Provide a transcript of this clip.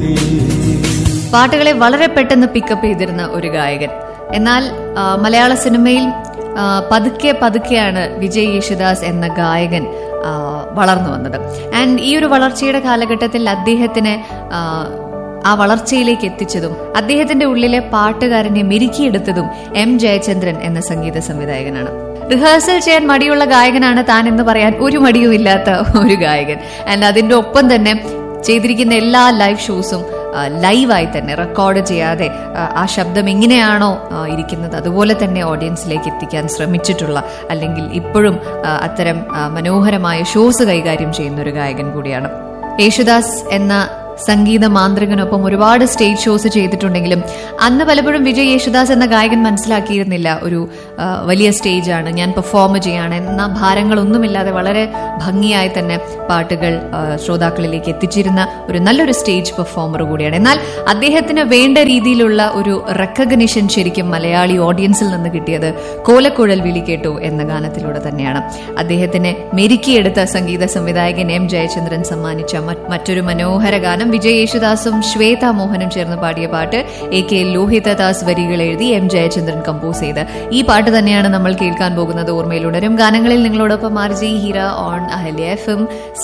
പാട്ടുകളെ വളരെ പെട്ടെന്ന് പിക്കപ്പ് ചെയ്തിരുന്ന ഒരു ഗായകൻ എന്നാൽ ആ, മലയാള സിനിമയിൽ ആ, പതുക്കെ പതുക്കെയാണ് വിജയ് യേശുദാസ് എന്ന ഗായകൻ ആ, വളർന്നു വന്നത് ആൻഡ് ഈ ഒരു വളർച്ചയുടെ കാലഘട്ടത്തിൽ അദ്ദേഹത്തിന് ആ, ആ വളർച്ചയിലേക്ക് എത്തിച്ചതും അദ്ദേഹത്തിന്റെ ഉള്ളിലെ പാട്ടുകാരനെ മെരുക്കിയെടുത്തതും എം ജയചന്ദ്രൻ എന്ന സംഗീത സംവിധായകനാണ് റിഹേഴ്സൽ ചെയ്യാൻ മടിയുള്ള ഗായകനാണ് താൻ എന്ന് പറയാൻ ഒരു മടിയുമില്ലാത്ത ഒരു ഗായകൻ ആൻഡ് അതിന്റെ ഒപ്പം തന്നെ ചെയ്തിരിക്കുന്ന എല്ലാ ലൈവ് ഷോസും ആ, ലൈവായി തന്നെ റെക്കോർഡ് ചെയ്യാതെ ആ, ആ ശബ്ദം എങ്ങനെയാണോ ആ, ഇരിക്കുന്നത് അതുപോലെ തന്നെ ഓഡിയൻസിലേക്ക് എത്തിക്കാൻ ശ്രമിച്ചിട്ടുള്ള അല്ലെങ്കിൽ ഇപ്പോഴും ആ, അത്തരം ആ, മനോഹരമായ ഷോസ് കൈകാര്യം ചെയ്യുന്ന ഒരു ഗായകൻ കൂടിയാണ് യേശുദാസ് എന്ന സംഗീത മാന്ത്രികനൊപ്പം ഒരുപാട് സ്റ്റേജ് ഷോസ് ചെയ്തിട്ടുണ്ടെങ്കിലും അന്ന് പലപ്പോഴും വിജയ് യേശുദാസ് എന്ന ഗായകൻ മനസ്സിലാക്കിയിരുന്നില്ല ഒരു ആ, വലിയ സ്റ്റേജാണ് ഞാൻ പെർഫോം ചെയ്യാണ് എന്ന ഭാരങ്ങളൊന്നുമില്ലാതെ വളരെ ഭംഗിയായി തന്നെ പാട്ടുകൾ ആ, ശ്രോതാക്കളിലേക്ക് എത്തിച്ചിരുന്ന ഒരു നല്ലൊരു സ്റ്റേജ് പെർഫോമർ കൂടിയാണ് എന്നാൽ അദ്ദേഹത്തിന് വേണ്ട രീതിയിലുള്ള ഒരു റെക്കഗ്നിഷൻ ശരിക്കും മലയാളി ഓഡിയൻസിൽ നിന്ന് കിട്ടിയത് കോലക്കുഴൽ വിളി കേട്ടു എന്ന ഗാനത്തിലൂടെ തന്നെയാണ് അദ്ദേഹത്തിന് മെരുക്കിയെടുത്ത സംഗീത സംവിധായകൻ എം ജയചന്ദ്രൻ സമ്മാനിച്ച മറ്റ് മറ്റൊരു മനോഹര ഗാനം വിജയ് യേശുദാസും ശ്വേത മോഹനും ചേർന്ന് പാടിയ പാട്ട് എ കെ ലോഹിതദാസ് വരികൾ എഴുതി എം ജയചന്ദ്രൻ കമ്പോസ് ചെയ്ത് ഈ പാട്ട് തന്നെയാണ് നമ്മൾ കേൾക്കാൻ പോകുന്നത് ഓർമ്മയിലുണരും ഗാനങ്ങളിൽ നിങ്ങളോടൊപ്പം R G Heera on Ahalya F M